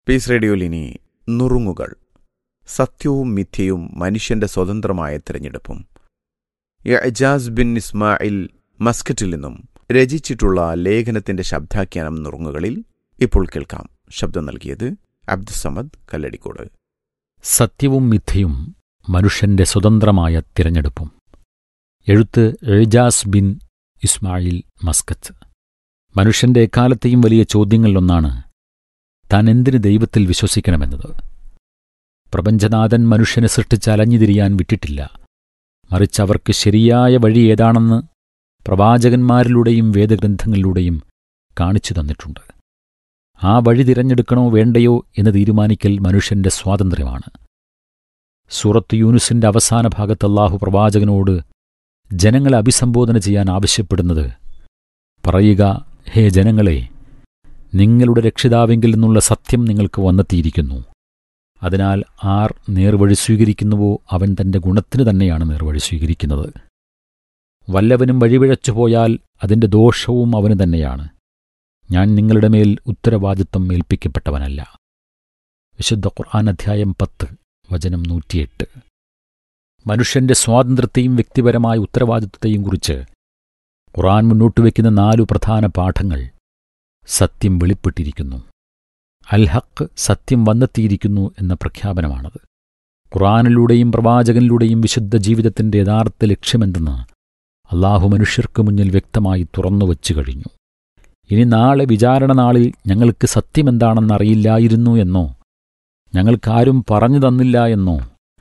piece റേഡിയോയിൽ ഇനി നുറുങ്ങുകൾ സത്യവും മിഥ്യയും മനുഷ്യന്റെ സ്വതന്ത്രമായ തിരഞ്ഞെടുപ്പും എജാസ് ബിൻ ഇസ്മായിൽ മസ്കറ്റിൽ നിന്നും രചിച്ചിട്ടുള്ള ലേഖനത്തിന്റെ ശബ്ദാഖ്യാനം നുറുങ്ങുകളിൽ ഇപ്പോൾ കേൾക്കാം ശബ്ദം നൽകിയത് അബ്ദുസമദ് കല്ലടിക്കോട് സത്യവും മിഥ്യയും മനുഷ്യന്റെ സ്വതന്ത്രമായ തിരഞ്ഞെടുപ്പും എഴുത്ത് എഴുജാസ് ബിൻ ഇസ്മായിൽ മസ്കത്ത് മനുഷ്യന്റെ എക്കാലത്തെയും വലിയ ചോദ്യങ്ങളിലൊന്നാണ് താൻ എന്തിന് ദൈവത്തിൽ വിശ്വസിക്കണമെന്നത് പ്രപഞ്ചനാഥൻ മനുഷ്യനെ സൃഷ്ടിച്ച് അലഞ്ഞുതിരിയാൻ വിട്ടിട്ടില്ല മറിച്ച് അവർക്ക് ശരിയായ വഴി ഏതാണെന്ന് പ്രവാചകന്മാരിലൂടെയും വേദഗ്രന്ഥങ്ങളിലൂടെയും കാണിച്ചു തന്നിട്ടുണ്ട് ആ വഴി തിരഞ്ഞെടുക്കണോ വേണ്ടയോ എന്ന് തീരുമാനിക്കൽ മനുഷ്യന്റെ സ്വാതന്ത്ര്യമാണ് സൂറത്ത് യൂനുസിന്റെ അവസാന ഭാഗത്ത് അല്ലാഹു പ്രവാചകനോട് ജനങ്ങളെ അഭിസംബോധന ചെയ്യാൻ ആവശ്യപ്പെടുന്നത് പറയുക ഹേ ജനങ്ങളെ നിങ്ങളുടെ രക്ഷിതാവെങ്കിൽ നിന്നുള്ള സത്യം നിങ്ങൾക്ക് വന്നെത്തിയിരിക്കുന്നു അതിനാൽ ആർ നേർവഴി സ്വീകരിക്കുന്നുവോ അവൻ തന്റെ ഗുണത്തിന് തന്നെയാണ് നേർവഴി സ്വീകരിക്കുന്നത് വല്ലവനും വഴിപിഴച്ചു പോയാൽ അതിന്റെ ദോഷവും അവന് തന്നെയാണ് ഞാൻ നിങ്ങളുടെ മേൽ ഉത്തരവാദിത്വം ഏൽപ്പിക്കപ്പെട്ടവനല്ല വിശുദ്ധ ഖുർആൻ അധ്യായം പത്ത് വചനം നൂറ്റിയെട്ട് മനുഷ്യന്റെ സ്വാതന്ത്ര്യത്തെയും വ്യക്തിപരമായ ഉത്തരവാദിത്വത്തെയും കുറിച്ച് ഖുർആൻ മുന്നോട്ട് വയ്ക്കുന്ന നാലു പ്രധാന പാഠങ്ങൾ സത്യം വെളിപ്പെട്ടിരിക്കുന്നു അൽ ഹക്ക് സത്യം വന്നെത്തിയിരിക്കുന്നു എന്ന പ്രഖ്യാപനമാണത് ഖുർആനിലൂടെയും പ്രവാചകനിലൂടെയും വിശുദ്ധ ജീവിതത്തിന്റെ യഥാർത്ഥ ലക്ഷ്യമെന്തെന്ന് അള്ളാഹു മനുഷ്യർക്ക് മുന്നിൽ വ്യക്തമായി തുറന്നുവച്ചു കഴിഞ്ഞു ഇനി നാളെ വിചാരണ നാളിൽ ഞങ്ങൾക്ക് സത്യമെന്താണെന്നറിയില്ലായിരുന്നു എന്നോ ഞങ്ങൾക്കാരും പറഞ്ഞു തന്നില്ല എന്നോ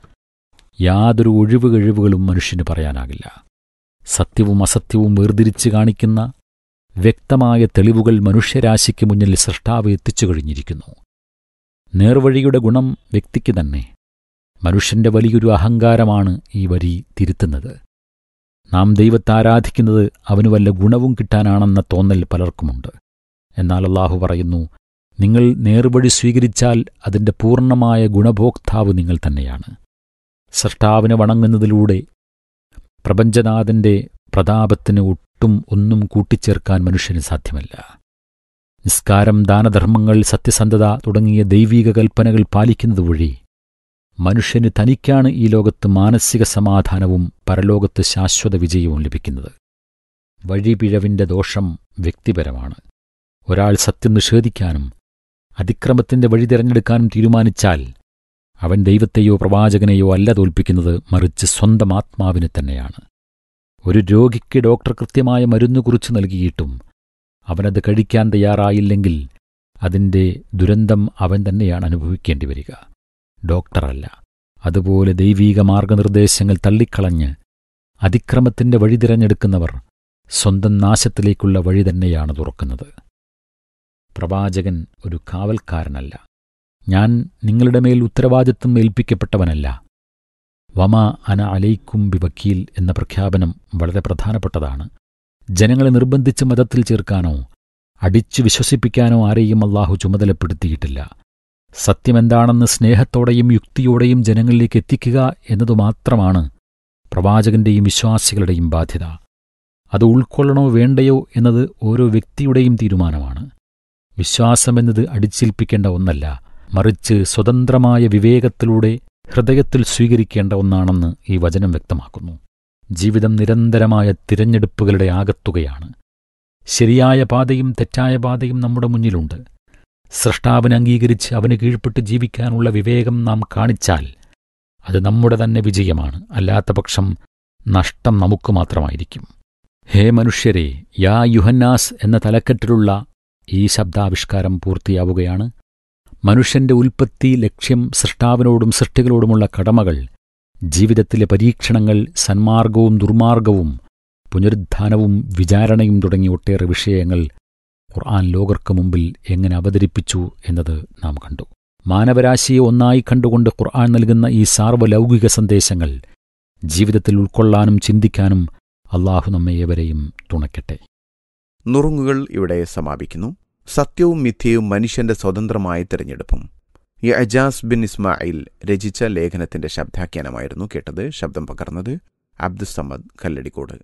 യാതൊരു ഒഴിവ് കഴിവുകളും മനുഷ്യന് പറയാനാകില്ല സത്യവും അസത്യവും വേർതിരിച്ച് കാണിക്കുന്ന വ്യക്തമായ തെളിവുകൾ മനുഷ്യരാശിക്ക് മുന്നിൽ സൃഷ്ടാവ് എത്തിച്ചു കഴിഞ്ഞിരിക്കുന്നു നേർവഴിയുടെ ഗുണം വ്യക്തിക്ക് തന്നെ മനുഷ്യന്റെ വലിയൊരു അഹങ്കാരമാണ് ഈ വരി തിരുത്തുന്നത് നാം ദൈവത്തെ ആരാധിക്കുന്നത് അവന് വല്ല ഗുണവും കിട്ടാനാണെന്ന തോന്നൽ പലർക്കുമുണ്ട് എന്നാൽ അള്ളാഹു പറയുന്നു നിങ്ങൾ നേർവഴി സ്വീകരിച്ചാൽ അതിന്റെ പൂർണ്ണമായ ഗുണഭോക്താവ് നിങ്ങൾ തന്നെയാണ് സൃഷ്ടാവിനെ വണങ്ങുന്നതിലൂടെ പ്രപഞ്ചനാഥന്റെ പ്രതാപത്തിന് ഒട്ടും ഒന്നും കൂട്ടിച്ചേർക്കാൻ മനുഷ്യന് സാധ്യമല്ല നിസ്കാരം ദാനധർമ്മങ്ങൾ സത്യസന്ധത തുടങ്ങിയ ദൈവീക കൽപ്പനകൾ പാലിക്കുന്നത് വഴി മനുഷ്യന് തനിക്കാണ് ഈ ലോകത്ത് മാനസിക സമാധാനവും പരലോകത്ത് ശാശ്വത വിജയവും ലഭിക്കുന്നത് വഴിപിഴവിന്റെ ദോഷം വ്യക്തിപരമാണ് ഒരാൾ സത്യം നിഷേധിക്കാനും അതിക്രമത്തിന്റെ വഴി തിരഞ്ഞെടുക്കാനും തീരുമാനിച്ചാൽ അവൻ ദൈവത്തെയോ പ്രവാചകനെയോ അല്ല തോൽപ്പിക്കുന്നത് മറിച്ച് സ്വന്തം ആത്മാവിനെ തന്നെയാണ് ഒരു രോഗിക്ക് ഡോക്ടർ കൃത്യമായ മരുന്ന് കുറിച്ച് നൽകിയിട്ടും അവനത് കഴിക്കാൻ തയ്യാറായില്ലെങ്കിൽ അതിന്റെ ദുരന്തം അവൻ തന്നെയാണ് അനുഭവിക്കേണ്ടി വരിക ഡോക്ടറല്ല അതുപോലെ ദൈവീക മാർഗനിർദ്ദേശങ്ങൾ തള്ളിക്കളഞ്ഞ് അതിക്രമത്തിന്റെ വഴി തിരഞ്ഞെടുക്കുന്നവർ സ്വന്തം നാശത്തിലേക്കുള്ള വഴി തന്നെയാണ് തുറക്കുന്നത് പ്രവാചകൻ ഒരു കാവൽക്കാരനല്ല ഞാൻ നിങ്ങളുടെ മേൽ ഉത്തരവാദിത്വം ഏൽപ്പിക്കപ്പെട്ടവനല്ല വമ അന അലൈക്കും ബി വക്കീൽ എന്ന പ്രഖ്യാപനം വളരെ പ്രധാനപ്പെട്ടതാണ് ജനങ്ങളെ നിർബന്ധിച്ച് മതത്തിൽ ചേർക്കാനോ അടിച്ചു വിശ്വസിപ്പിക്കാനോ ആരെയും അള്ളാഹു ചുമതലപ്പെടുത്തിയിട്ടില്ല സത്യമെന്താണെന്ന് സ്നേഹത്തോടെയും യുക്തിയോടെയും ജനങ്ങളിലേക്ക് എത്തിക്കുക എന്നതുമാത്രമാണ് പ്രവാചകന്റെയും വിശ്വാസികളുടെയും ബാധ്യത അത് ഉൾക്കൊള്ളണോ വേണ്ടയോ എന്നത് ഓരോ വ്യക്തിയുടെയും തീരുമാനമാണ് വിശ്വാസമെന്നത് അടിച്ചേൽപ്പിക്കേണ്ട ഒന്നല്ല മറിച്ച് സ്വതന്ത്രമായ വിവേകത്തിലൂടെ ഹൃദയത്തിൽ സ്വീകരിക്കേണ്ട ഒന്നാണെന്ന് ഈ വചനം വ്യക്തമാക്കുന്നു ജീവിതം നിരന്തരമായ തിരഞ്ഞെടുപ്പുകളുടെ ആകത്തുകയാണ് ശരിയായ പാതയും തെറ്റായ പാതയും നമ്മുടെ മുന്നിലുണ്ട് സൃഷ്ടാവിനെ അംഗീകരിച്ച് അവന് കീഴ്പ്പെട്ട് ജീവിക്കാനുള്ള വിവേകം നാം കാണിച്ചാൽ അത് നമ്മുടെ തന്നെ വിജയമാണ് അല്ലാത്തപക്ഷം നഷ്ടം നമുക്ക് മാത്രമായിരിക്കും ഹേ മനുഷ്യരെ യാ യുഹന്നാസ് എന്ന തലക്കെട്ടിലുള്ള ഈ ശബ്ദാവിഷ്കാരം പൂർത്തിയാവുകയാണ് മനുഷ്യന്റെ ഉൽപ്പത്തി ലക്ഷ്യം സൃഷ്ടാവിനോടും സൃഷ്ടികളോടുമുള്ള കടമകൾ ജീവിതത്തിലെ പരീക്ഷണങ്ങൾ സന്മാർഗവും ദുർമാർഗവും പുനരുദ്ധാനവും വിചാരണയും തുടങ്ങിയ ഒട്ടേറെ വിഷയങ്ങൾ ഖുർആൻ ലോകർക്ക് മുമ്പിൽ എങ്ങനെ അവതരിപ്പിച്ചു എന്നത് നാം കണ്ടു മാനവരാശിയെ ഒന്നായി കണ്ടുകൊണ്ട് ഖുർആൻ നൽകുന്ന ഈ സാർവലൗകിക സന്ദേശങ്ങൾ ജീവിതത്തിൽ ഉൾക്കൊള്ളാനും ചിന്തിക്കാനും അള്ളാഹു നമ്മെ ഏവരെയും തുണയ്ക്കട്ടെ നുറുങ്ങുകൾ ഇവിടെ സമാപിക്കുന്നു സത്യവും മിഥ്യയും മനുഷ്യന്റെ സ്വതന്ത്രമായ തിരഞ്ഞെടുപ്പും യജാസ് ബിൻ ഇസ്മായിൽ രചിച്ച ലേഖനത്തിന്റെ ശബ്ദാഖ്യാനമായിരുന്നു കേട്ടത് ശബ്ദം പകർന്നത് അബ്ദുസമ്മദ് കല്ലടിക്കോട്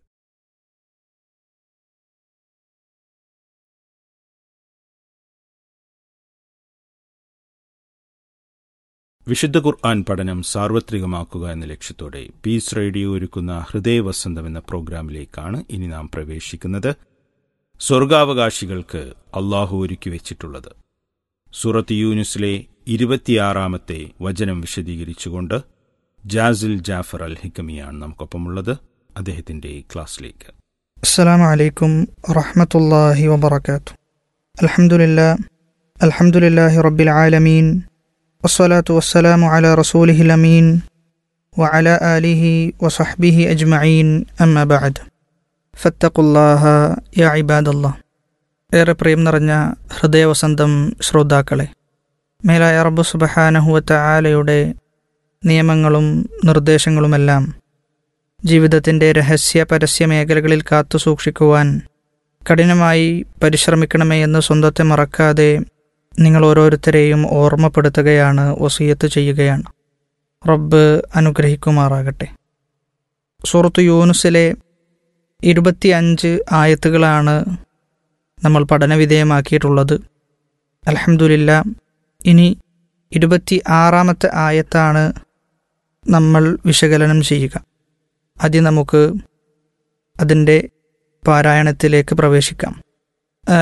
വിശുദ്ധ ഖുർആൻ പഠനം സാർവത്രികമാക്കുക എന്ന ലക്ഷ്യത്തോടെ പീസ് റേഡിയോ ഒരുക്കുന്ന ഹൃദയവസന്തം എന്ന പ്രോഗ്രാമിലേക്കാണ് ഇനി നാം പ്രവേശിക്കുന്നത് സ്വർഗാവകാശികൾക്ക് അള്ളാഹു ഒരുക്കി വെച്ചിട്ടുള്ളത് സൂറത്ത് യൂനുസിലെ ഇരുപത്തിയാറാമത്തെ വചനം വിശദീകരിച്ചുകൊണ്ട് ജാസിൽ ജാഫർ അൽ ഹിക്കമിയാണ് നമുക്കൊപ്പമുള്ളത് അദ്ദേഹത്തിന്റെ ക്ലാസ്സിലേക്ക് السلام عليكم ورحمة الله وبركاته الحمد لله الحمد لله رب العالمين والصلاة والسلام على رسوله الأمين وعلى آله وصحبه أجمعين أما بعد فاتقوا الله يا عباد الله ഏറെ പ്രിയം നിറഞ്ഞ ഹൃദയവസന്തം ശ്രോതാക്കളെ മേലായ റബ്ബു സുബഹാനഹുവത്ത ആലയുടെ നിയമങ്ങളും നിർദ്ദേശങ്ങളുമെല്ലാം ജീവിതത്തിൻ്റെ രഹസ്യ പരസ്യ മേഖലകളിൽ കാത്തു സൂക്ഷിക്കുവാൻ കഠിനമായി പരിശ്രമിക്കണമേ എന്ന് സ്വന്തത്തെ മറക്കാതെ നിങ്ങൾ ഓരോരുത്തരെയും ഓർമ്മപ്പെടുത്തുകയാണ് വസീയത്ത് ചെയ്യുകയാണ് റബ്ബ് അനുഗ്രഹിക്കുമാറാകട്ടെ സൂറത്ത് യൂനുസിലെ ഇരുപത്തിയഞ്ച് ആയത്തുകളാണ് നമ്മൾ പഠനവിധേയമാക്കിയിട്ടുള്ളത് അലഹമുല്ല ഇനി ഇരുപത്തി ആറാമത്തെ ആയത്താണ് നമ്മൾ വിശകലനം ചെയ്യുക ആദ്യം നമുക്ക് അതിൻ്റെ പാരായണത്തിലേക്ക് പ്രവേശിക്കാം